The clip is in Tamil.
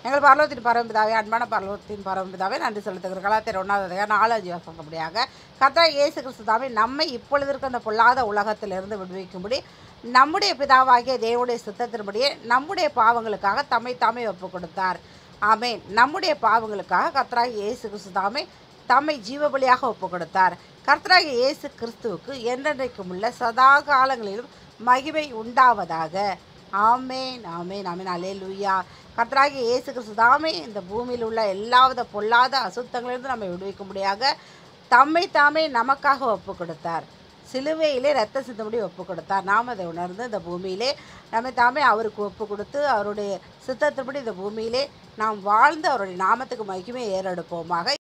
எங்கள் பரலோகத்தின் பரம்பிதாவே அன்பான பரலோகத்தின் பரம்பிதாவே நன்றி செலுத்துகிற கலாத்திர ஒன்றாவது நாலாவது வாசங்கப்படியாக கத்தா இயேசு கிறிஸ்து தாமே நம்மை இப்பொழுது இருக்க அந்த பொல்லாத உலகத்திலிருந்து விடுவிக்கும்படி நம்முடைய பிதாவாகிய தேவனுடைய சித்தத்தின்படியே நம்முடைய பாவங்களுக்காக தம்மை தாமே ஒப்பு கொடுத்தார் ஆமென் நம்முடைய பாவங்களுக்காக கர்த்தராகிய இயேசு கிறிஸ்து தாமே தம்மை ஜீவபலியாக ஒப்பு கொடுத்தார் கர்த்தராகிய இயேசு கிறிஸ்துவுக்கு என்றென்றைக்கும் உள்ள சதா காலங்களிலும் மகிமை உண்டாவதாக ஆமேன் ஆமேன் ஆமேன் அலே லூயா கர்த்தராகிய இயேசு கிறிஸ்து தாமே இந்த பூமியில் உள்ள எல்லாவித பொல்லாத அசுத்தங்களிலிருந்து நம்மை விடுவிக்கும்படியாக தம்மை தாமே நமக்காக ஒப்பு கொடுத்தார் சிலுவையிலே ரத்த சிந்தபடி ஒப்பு கொடுத்தார் நாம் அதை உணர்ந்து இந்த பூமியிலே நம்மை தாமே அவருக்கு ஒப்பு கொடுத்து அவருடைய சித்தத்தின்படி இந்த பூமியிலே நாம் வாழ்ந்து அவருடைய நாமத்துக்கு மகிமை ஏறெடுப்போமாக